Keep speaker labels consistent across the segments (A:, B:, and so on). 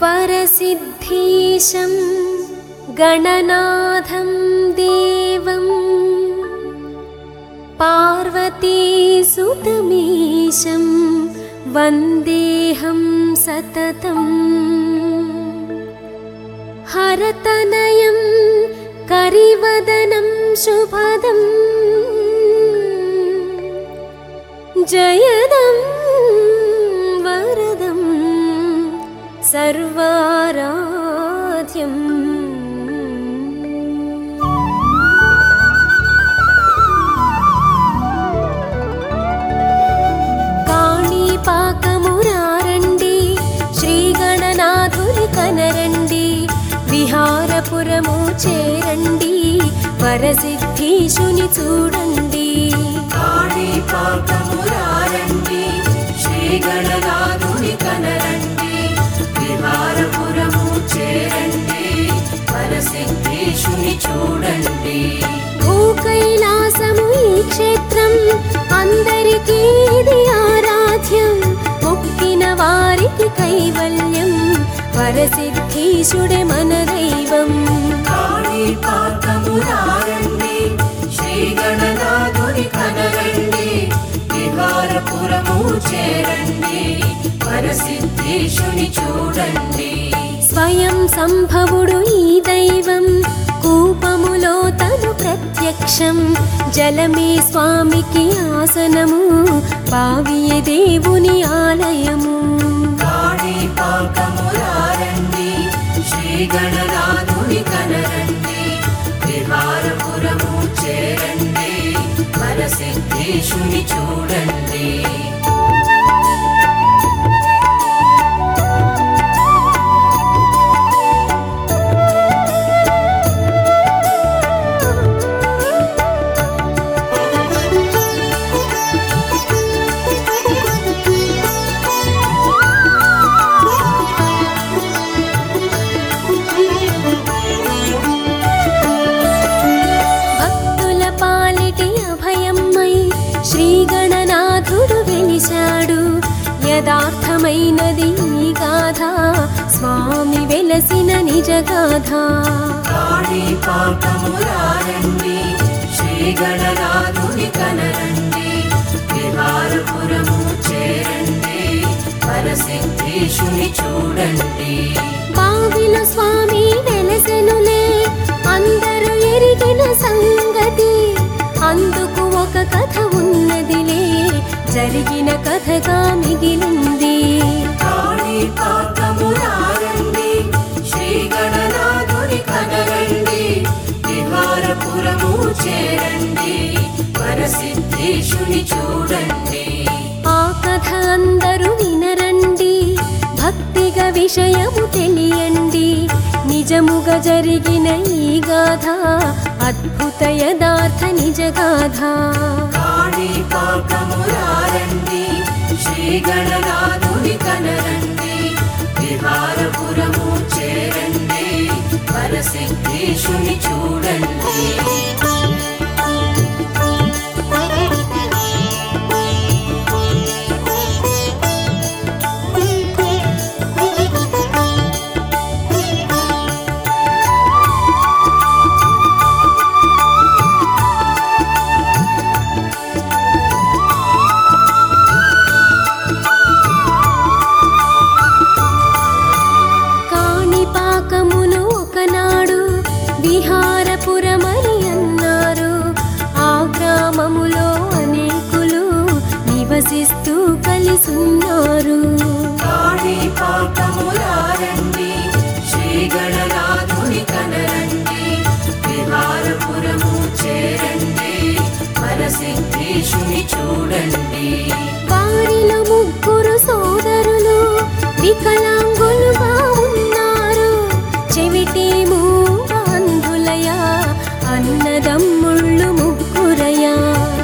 A: वरसिद्धीशं गणनाथं देवम् पार्वतीसुतमीशं वन्देऽहं सततम् हरतनयं करिवदनं शुभदम् जयदं वरदं सर्वाराध्यम् కాణిపాకమురారండి శ్రీగణనాథుని కనరండి విహారపురము చేరండి వరసిద్ధీశుని చూడండి
B: కాణిపాకమురారండి శ్రీగణనాథుని కనరండి విహారపురము చేరండి పరసిద్ధేశుని చూడండి
A: భూకైలాసము ఈ క్షేత్రం అందరికీ ఇది ఆరాధ్యం మొక్కిన వారికి కైవల్యం వరసిద్ధీశుడే మన దైవం
B: కాణిపాకమురారండి శ్రీగణనాథుని కనరండి విహారపురము చేరండి పరసిద్ధేశుని చూడండి
A: స్వయం సంభవుడు ఈ దైవం కూపములో తను ప్రత్యక్షం జలమే స్వామికి ఆసనము బావియే దేవుని ఆలయము
B: కాణిపాకమురారండి శ్రీగణనాథుని కనరండి విహారపురము చేరండి పరసిద్ధేశుని చూడండి
A: భక్తుల పాలిటి అభయమ్మై శ్రీగణనాథుడు వెలిశాడు యథార్థమైనది ఈ గాథ స్వామి వెలసిన నిజ గాథ
B: కాణిపాకమురారండి శ్రీగణనాథుని కనరండి విహారపురము చేరండి పరసిద్ధేశుని చూడండి
A: బావిలో స్వామి వెలసెనులే అందరూ ఎరిగిన సంగతి అందుకు ఒక కథ ఉన్నదిలే జరిగిన కథగా మిగిలింది
B: కాణిపాకమురారండి శ్రీగణనాథుని కనరండి విహారపురము చేరండి పరసిద్ధేశుని చూడండి
A: ఆ కథ అందరూ వినరండి భక్తిగా విషయము తెలియండి నిజముగా జరిగిన ఈ గాథ అద్భుత యథార్థ నిజ గాథ
B: కాణిపాకమురారండి శ్రీగణనాథుని కనరండి విహారపురము చేరండి పరసిద్ధేశుని చూడండి
A: కాణిపాకమును ఒకనాడు విహారపురమని అన్నారు ఆ గ్రామములో అనేకులు నివసిస్తూ కలిసున్నారు
B: కాణిపాకమురారండి శ్రీగణనాథుని కనరండి విహారపురము చేరండి పరసిద్ధేశుని చూడండి
A: వారిలో ముగ్గురు సోదరులు వికలాంగులుగా ఉన్నారు చెవిటి మూగంధులయా అన్నదమ్ముళ్ళు ముగ్గురయా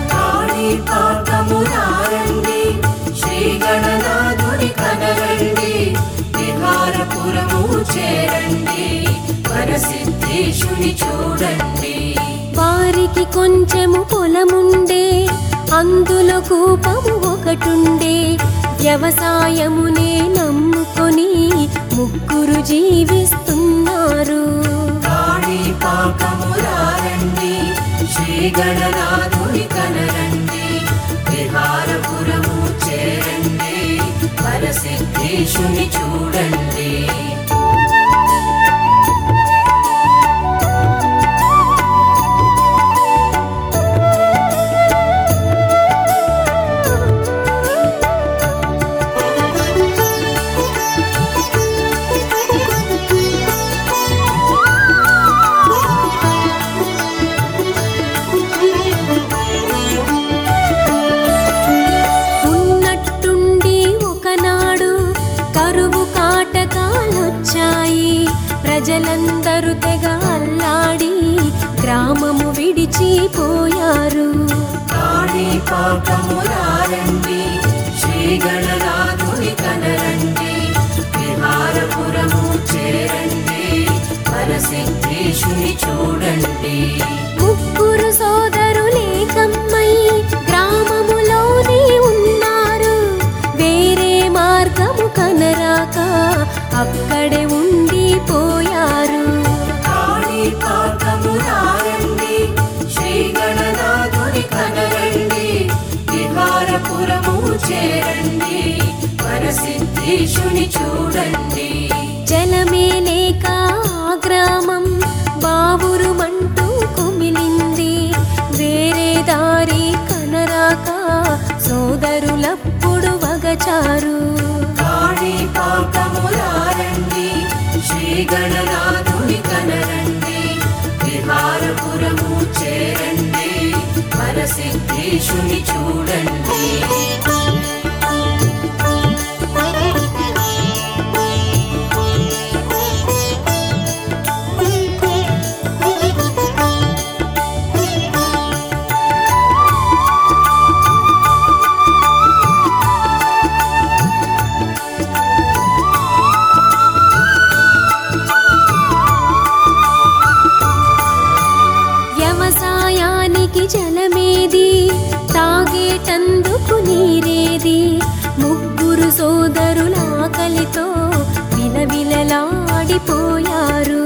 B: కాణిపాకమురారండి శ్రీగణనాథుని కనరండి విహారపురము చేరండి పరసిద్ధేశుని చూడండి
A: వారికి కొంచెము పొలముండే అందులో కూపము ఒకటుండే వ్యవసాయమునే నమ్ముకొని ముగ్గురు జీవిస్తున్నారు
B: కాణిపాకమురారండి శ్రీ గణనాథుని కనరండి విహారపురము చేరండి వరసిద్ధేశుని చూడండి
A: ఉన్నట్టుండి ఒకనాడు కరువు కాటకాలొచ్చాయి ప్రజలందరూ తెగ అల్లాడి గ్రామము విడిచిపోయారు
B: కాణిపాకమురారండి శ్రీ గణనాథుని కనరండి విహారపురము చేరండి వరసిద్ధేశుని చూడండి
A: ముగ్గురు సోదరులే కమ్మై గ్రామములోనే ఉన్నారు వేరే మార్గము కనరాక అక్కడే ఉండిపోయారు
B: కాణిపాకమురారండి శ్రీ గణనాథుని కనరండి విహారపురము చేరండి వరసిద్ధేశుని చూడండి
A: జలమే లేక ఆ గ్రామం బావురుమంటూ కుమిలింది వేరే దారి కనరాక సోదరులప్పుడు వగచారు
B: కాణిపాకమురారండి శ్రీ గణనాథుని కనరండి విహారపురము చేరండి వరసిద్ధేశుని చూడండి
A: వ్యవసాయానికి జలమేది తాగేటందుకు నీరేది ముగ్గురు సోదరుల ఆకలితో విలవిలలాడిపోయారు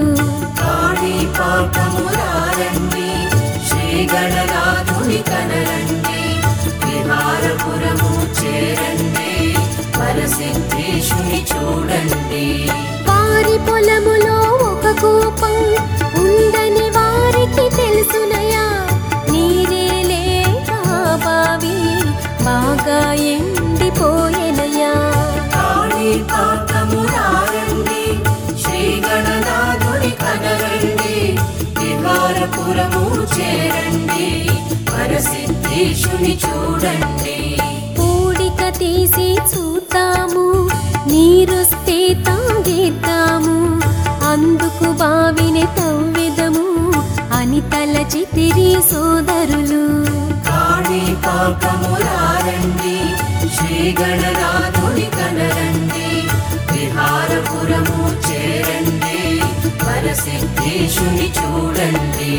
B: కాణిపాకమురారండి శ్రీ గణనాథుని కనరండి విహారపురము చేరండి వరసిద్ధేశుని చూడండి
A: వారి పొలములో ఒక కూపం ఉందని వారికి తెలుసునయా నీరే లేక ఆ బావి బాగా ఎండిపోయెనయా
B: కాణిపాకమురారండి శ్రీ గణనాథుని కనరండి విహారపురము చేరండి వరసిద్ధేశుని చూడండి
A: పూడిక తీసి చూద్దాము నీరొస్తే తాగేద్దాము అందుకు బావిని తవ్వెదము అని తలచితిరి సోదరులు
B: కాణిపాకమురారండి శ్రీ గణనాథుని కనరండి విహారపురము చేరండి వరసిద్ధేశుని చూడండి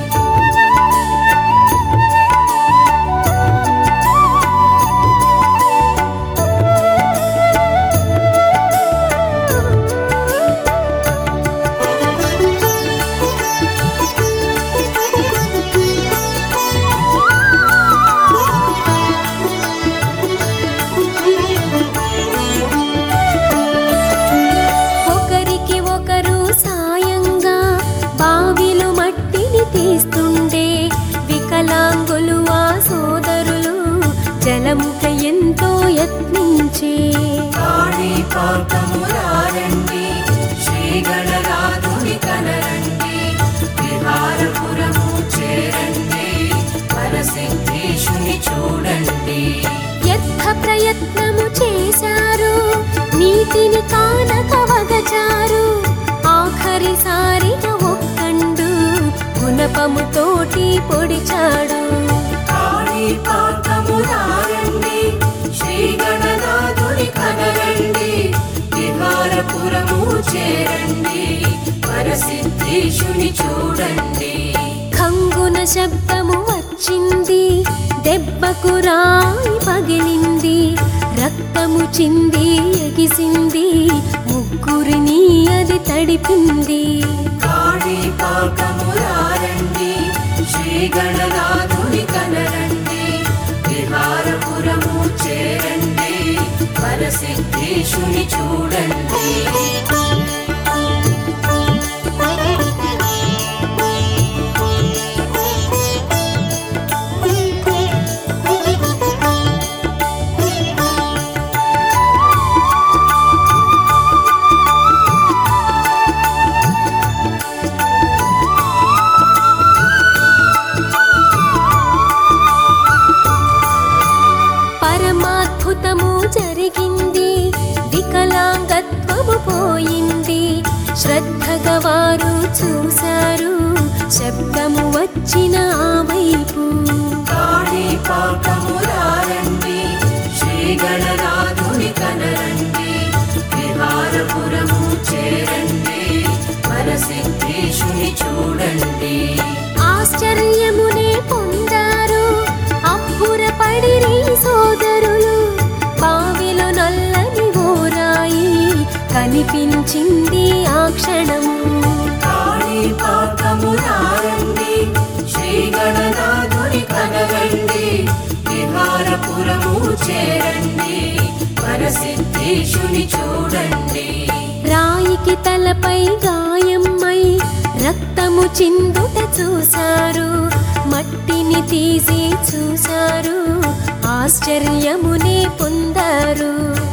A: ఒకరికి ఒకరు సాయంగా బావిలో మట్టిని తీస్తుండే వికలాంగులు ఆ సోదరులు జలముక ఎంతో యత్నించే
B: కాణిపాకమురారండి శ్రీ గణనాథుని కనరండి విహారపురము చేరండి వరసిద్ధేశుని చూడండి
A: వ్యర్థ ప్రయత్నము చేశారు నీటిని కానక వగచారు ఆఖరిసారిగా ఒక్కండు గుణపముతోటి పొడిచాడు
B: కాణిపాకమురారండి శ్రీ గణనాథుని కనరండి విహారపురము చేరండి వరసిద్ధేశుని చూడండి
A: ఖంగున శబ్దము వచ్చింది దెబ్బకు రాయి పగిలింది రక్తము చింది ఎగిసింది ముగ్గురు ముగ్గురిని అది తడిపింది
B: కాణిపాకమురారండి శ్రీ గణనాథుని కనరండి విహారపురము చేరండి పరసిద్ధేశుని చూడండి
A: పరమాద్భుతము జరిగింది వికలాంగత్వము పోయింది శ్రద్ధగా వారు చూశారు శబ్దము వచ్చిన ఆ వైపు
B: కాణిపాకమురారండి శ్రీ గణనాథుని కనరండి విహారపురము చేరండి పరసిద్ధేశుని చూడండి
A: ఆశ్చర్యమునే పొందారు అబ్బురపడిరి సోదరులు బావిలో నల్లని ఓరాయి కనిపించింది ఆ క్షణము
B: కాణిపాకమురారండి శ్రీ గణనాథుని కనరండి విహారపురము చేరండి పరసిద్ధేశుని చూడండి
A: రాయికి తలపై గాయమ్మై రక్తము చిందుట చూశారు మట్టిని తీసి చూశారు ఆశ్చర్యమునే పొందారు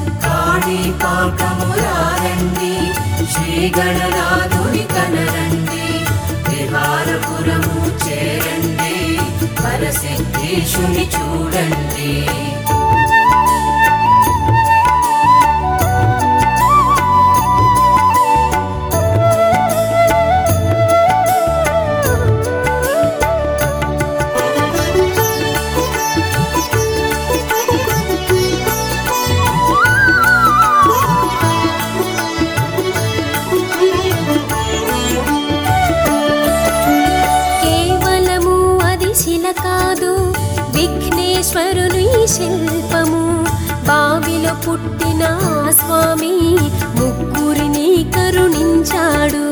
B: కాణిపాకమురారండి శ్రీ గణనాథుని కనరండి విహారపురము చేరండి పరసిద్ధేశుని చూడండి
A: కేవలము అది శిల కాదు విఘ్నేశ్వరుని శిల్పము బావిలో పుట్టిన ఆ స్వామి ముగ్గురిని కరుణించాడు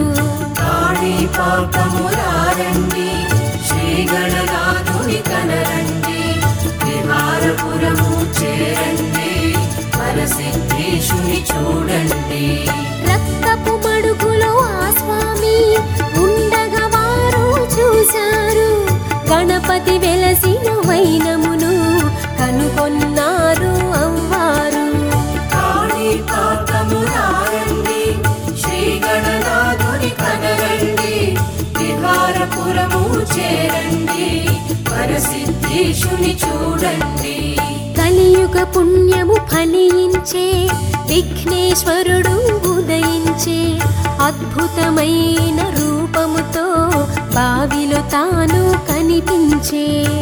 B: కాణిపాకమురారండి శ్రీ గణనాథుని కనరండి విహారపురము చేరండి పరసిద్ధేశుని చూడండి
A: రక్తపు మడుగులో ఆ స్వామి ఉండగా వారు చూశారు గణపతి వెలసిన వైనమును కనుగొన్నారు అవ్వారు
B: కాణిపాకమురారండి శ్రీ గణనాథుని కనరండి విహారపురము చేరండి పరసిద్ధేశుని చూడండి
A: కలియుగ పుణ్యము ఫలించే విఘ్నేశ్వరుడు ఉదయించే అద్భుతమైన రూపముతో బావిలో తాను కనిపించే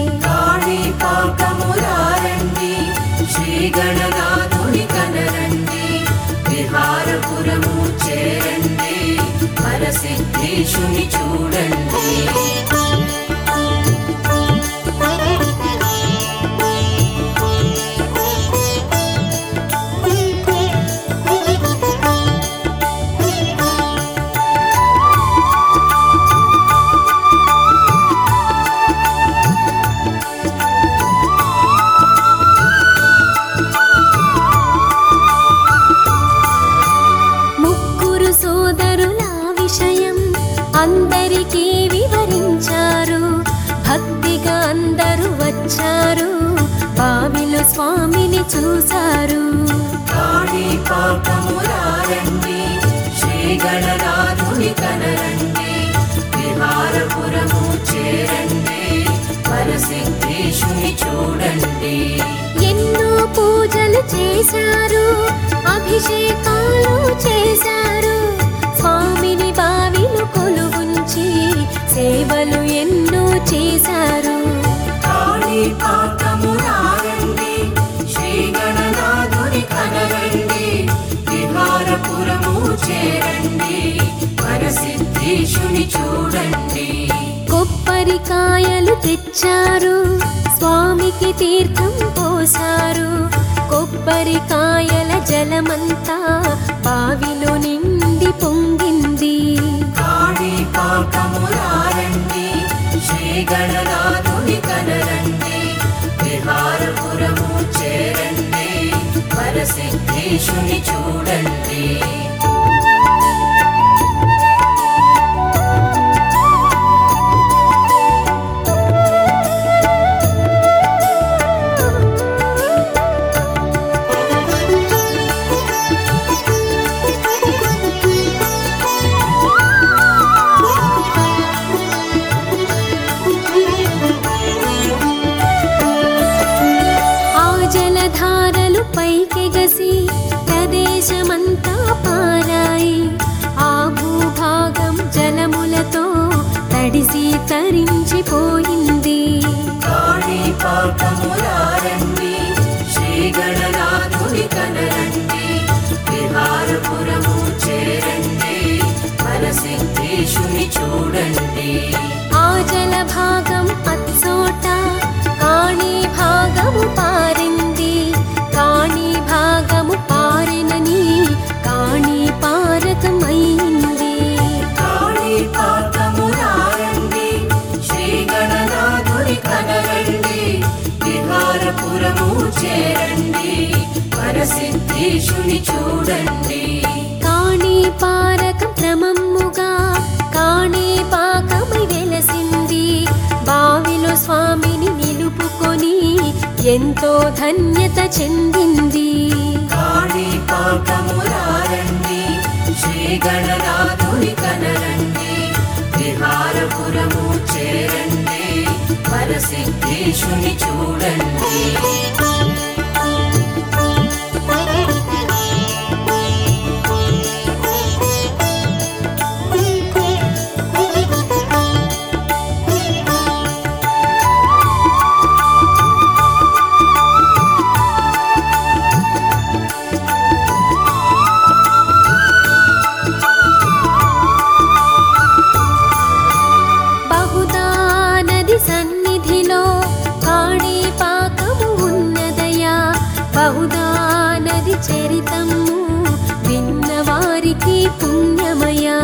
B: కాణిపాకమురారండి శ్రీ గణనాథుని కనరండి విహారపురము చేరండి పరసిద్ధేశుని చూడండి
A: ముగ్గురు సోదరుల విషయం అందరికీ వివరించారు భక్తిగా అందరూ వచ్చారు బావిలో స్వామిని చూశారు
B: కాణిపాకమురారండి శ్రీ గణనాథుని కనరండి విహారపురము చేరండి పరసిద్ధేశుని చూడండి
A: ఎన్నో పూజలు చేశారు అభిషేకాలు చేశారు స్వామిని బావిలో కొలువుంచి సేవలు ఎన్నో చేశారు
B: కాణిపాకమురారండి శ్రీ గణనాథుని కనరండి విహారపురము చేరండి పరసిద్ధేశుని చూడండి
A: కొబ్బరికాయలు తెచ్చారు స్వామికి తీర్థం పోసారు కొబ్బరికాయల జలమంతా బావిలో నిండి నది పొంగింది
B: కాణిపాకములారండి శ్రీ గణనాథుని కనరండి విహారపురము చేరండి వరసిద్ధేశుని చూడండి
A: ఆ జలధారలు పైకెగసి ప్రదేశమంతా పారాయి ఆ భూభాగం జలములతో తడిసి తరించిపోయింది
B: కాణిపాకములారండి శ్రీ గణనాథుని కనరండి విహారపురము చేరండి వరసిద్ధేశుని చూడండి
A: ఆ జలభాగం అచ్చోట కాణి భాగము పారింది కాణి భాగము పారినని కాణి పారకమైంది
B: కాణిపాకములారండి శ్రీ గణనాథుని కనరండి విహారపురము చేరండి వరసిద్ధేశుని చూడండి
A: కాణి పారక క్రమముగా కాణి పాకమై వెలసింది బావిలో స్వామిని నిలుపుకొని ఎంతో ధన్యత చెందింది
B: కాణిపాకములారండి శ్రీ గణనాథుని కనరండి విహారపురము చేరండి వరసిద్ధేశుని చూడండి
A: బహుదా నది సన్నిధిలో కాణి పాకము ఉన్నదయా బహుదా నది చరితము విన్నవారికి పుణ్యమయా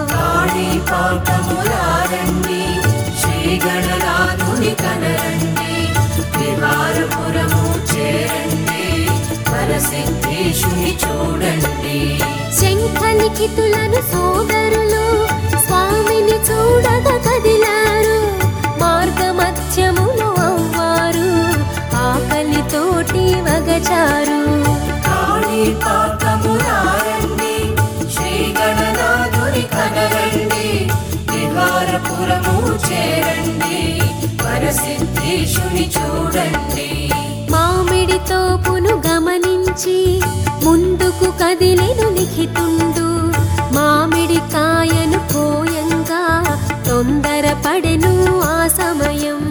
B: కాణిపాకములారండి శ్రీ గణనాథుని కనరండి విహారపురము చేరండి వరసిద్ధేశుని చూడండి
A: శంఖలిఖితులను సోదరులు స్వామిని చూడగా కదిలారు మార్గ మధ్యములో అవ్వారు ఆకలితోటి వగచారు
B: కాణిపాకములారండి శ్రీ గణనాథుని కనరండి విహారపురము చేరండి వరసిద్ధేశుని చూడండి
A: మామిడి తోపును గమనించి ముందుకు కదిలెను లిఖితుండు మామిడి కాయను పోయంగా తొందరపడెను ఆ సమయం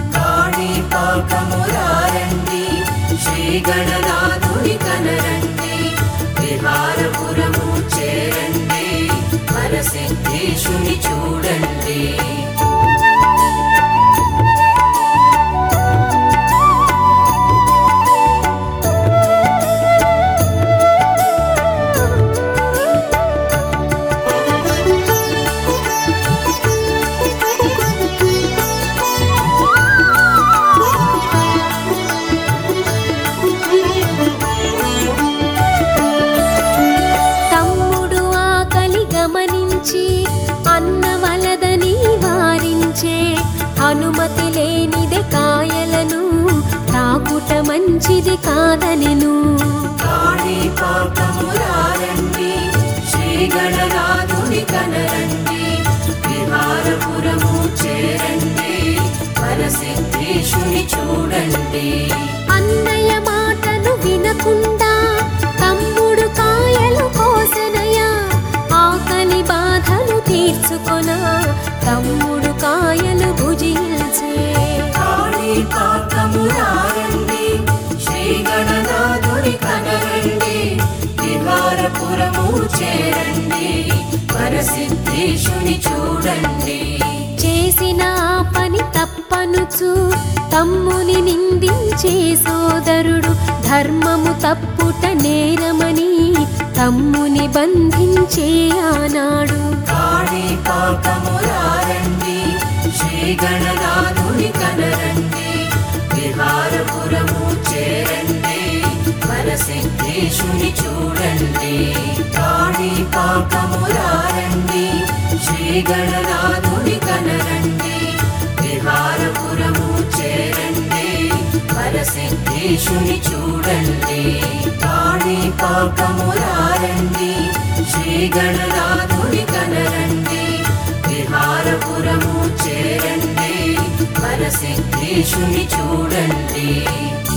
B: కాణిపాకములారండి శ్రీ గణనాథుని కనరండి విహారపురము చేరండి వరసిద్ధేశుని చూడండి
A: తమ్ముడు ఆకలి గమనించి అన్నవలదని వారించే అనుమతి లేనిదే కాయలను తాకుట మంచిది కాదనెను
B: కాణిపాకములారండి శ్రీ గణనాథుని కనరండి విహారపురము చేరండి వరసిద్ధేశుని చూడండి
A: అన్నయ్య మాటను వినకుండా తమ్ముడు కాయలు కోసనయా ఆకలి బాధను తీర్చుకొన తమ్ముడు కాయలు భుజించే
B: కాణిపాకములారండి శ్రీ గణనాథుని కనరండి విహారపురము చేరండి వరసిద్ధేశుని చూడండి
A: చేసిన ఆ పని తప్పనుచు తమ్ముని నిందించే సోదరుడు ధర్మము తప్పుట నేరమని తమ్ముని బంధించే ఆనాడు
B: కాళీ పాకమురారండి శ్రీ గణనాథుని కనరండి విహారపురము చేరండి వరసిద్ధేశుని చూడండి కాళీ పాకమురారండి శ్రీ గణనాథుని కనరండి విహారపురము చేరండి వరసిద్ధేశుని చూడండి కాళీ పాకమురారండి శ్రీ గణనాథుని కనరండి విహారపురము చేరండి వరసిద్ధేశుని చూడండి